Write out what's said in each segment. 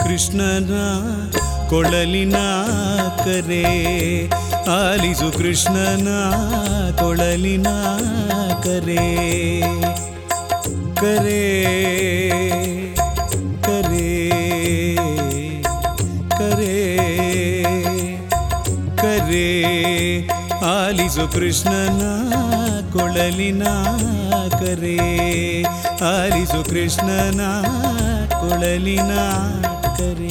ಕೃಷ್ಣನ ಕೊಳಲಿನ ಕರೆ ಆಲಿಸು ಕೃಷ್ಣನ ಕೊಳಲಿನ ಕರೆ ಕರೆ ಕರೆ ಕರೆ ಕರೆ ಆಲಿಸು ಕೃಷ್ಣನ ಕೊಳಲಿನ ಕರೆ ಆಲಿಸು ಕೃಷ್ಣನ ಕೊಳಲಿನ ಕರೆ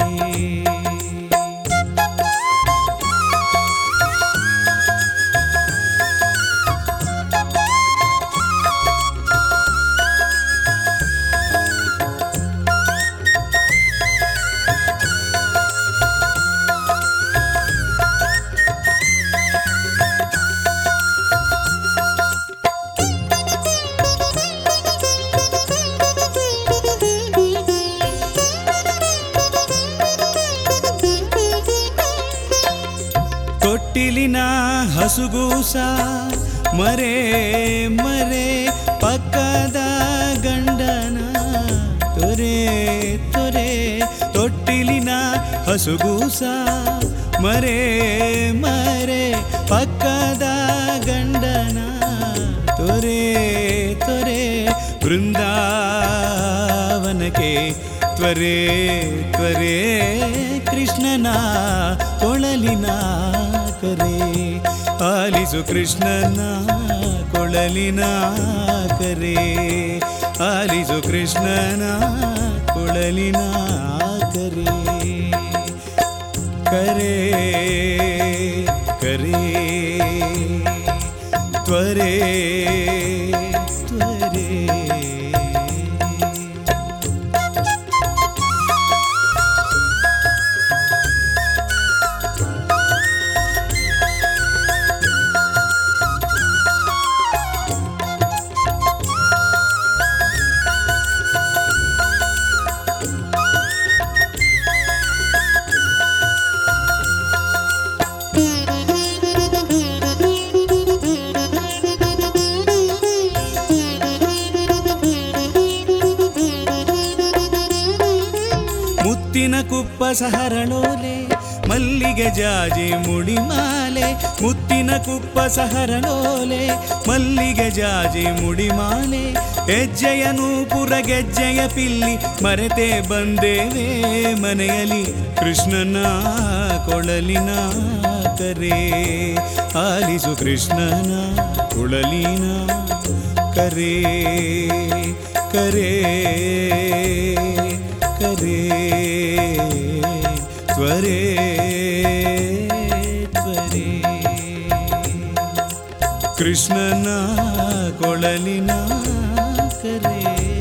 ತೊಟ್ಟಿಲಿನ ಹಸುಗೂಸ ಮರೆ ಮರೆ ಪಕ್ಕದ ಗಂಡನ ತೊರೆ ತೊರೆ ತೊಟ್ಟಿಲಿನ ಹಸುಗೂಸ ಮರೆ ಮರೆ ಪಕ್ಕದ ಗಂಡನ ತೊರೆ ತೊರೆ ಬೃಂದಾವನಕ್ಕೆ ತ್ವರೆ ತ್ವರೆ ಕೃಷ್ಣನ ಕೊಳಲಿನ ಕರೆ ಆಲಿಸು ಕೃಷ್ಣನ ಕೊಳಲಿನ ಕರೆ ಆಲಿಸು ಕೃಷ್ಣನ ಕೊಳಲಿನ ಕರೆ ಕರೆ ಕರೆ ತ್ವರೆ ತ್ವರೆ ಮುತ್ತಿನ ಕುಪ್ಪ ಸಹರಳೋಲೆ ಮಲ್ಲಿಗೆ ಜಾಜಿ ಮುಡಿಮಾಲೆ ಮುತ್ತಿನ ಕುಪ್ಪ ಸಹರಳೋಲೆ ಮಲ್ಲಿಗೆ ಜಾಜಿ ಮುಡಿಮಾಲೆ ಹೆಜ್ಜೆಯ ನೂಪುರ ಗೆಜ್ಜೆಯ ಪಿಲ್ಲಿ ಮರೆತೆ ಬಂದೇವೆ ಮನೆಯಲ್ಲಿ ಕೃಷ್ಣನ ಕೊಳಲಿನ ಕರೆ ಆಲಿಸು ಕೃಷ್ಣನ ಕೊಳಲಿನ ಕರೆ ಕರೆ ಕರೆ ತ್ವರೆ ತ್ವರೆ ಕೃಷ್ಣನ ಕೊಳಲಿನ ಕರೆ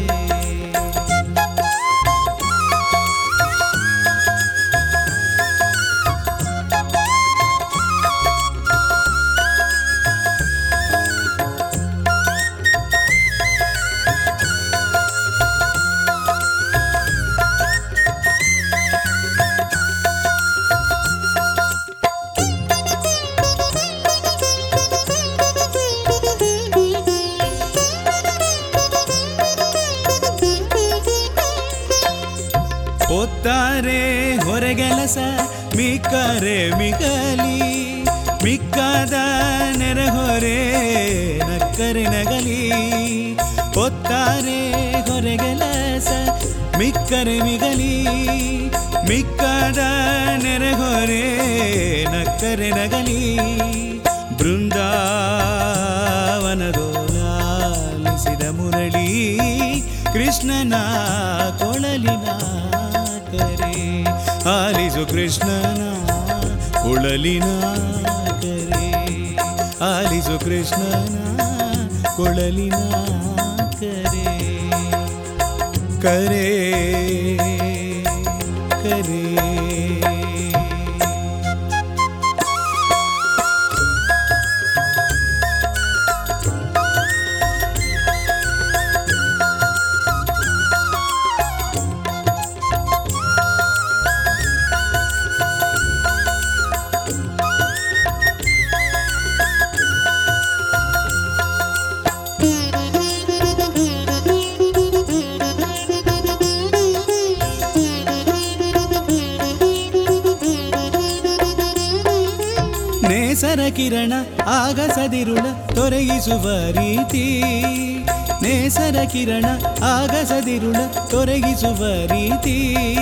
ಒತ್ತಾರೆ ಹೊರಗೆಲಸ ಮಿಕ್ಕರೆ ಮಿಗಲಿ ಮಿಕ್ಕಾದ ನೆರೆಹೊರೆ ನಕ್ಕರೆ ನಗಲಿ ಒತ್ತಾರೆ ಹೊರಗೆಲಸ ಮಿಕ್ಕರೆ ಮಿಗಲಿ ಮಿಕ್ಕಾದ ನೆರೆಹೊರೆ ನಕ್ಕರೆ ನಗಲಿ ಬೃಂದಾವನದೋಲಾಲಿಸಿದ ಮುರಳಿ ಕೃಷ್ಣನ ಕೊಳಲಿನ ಕರೆ ಆಲಿಸು ಕೃಷ್ಣನ ಕೊಳಲಿನ ಕರೆ ಆಲಿಸು ಕೃಷ್ಣನ ಕೊಳಲಿನ ಕರೆ ಕರೆ ಕರೆ ನೇಸರ ಕಿರಣ ಆಗಸದಿರುಳ ತೊರಗಿಸುವ ರೀತಿ ನೇಸರ ಕಿರಣ ಆಗಸದಿರುಳ ತೊರಗಿಸುವ ರೀತಿ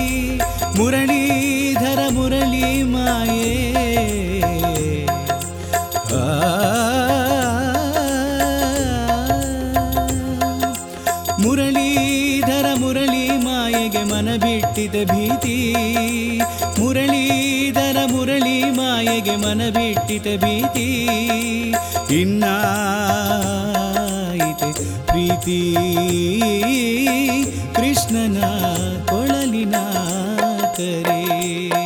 ಮುರಳೀಧರ ಮುರಳಿ ಮಾಯೇ ಮುರಳೀಧರ ಮುರಳಿ ಮಾಯೆಗೆ ಮನ ಬಿಟ್ಟಿದೆ ಭೀತಿ ಮುರಳೀಧರ ಮುರಳಿ ಮಾಯೆಗೆ ಮನ ಬಿಟ್ಟಿದೆ ಭೀತಿ ಇನ್ನಾಯಿತೆ ಪ್ರೀತಿ ಕೃಷ್ಣನ ಕೊಳಲಿನ ಕರೆ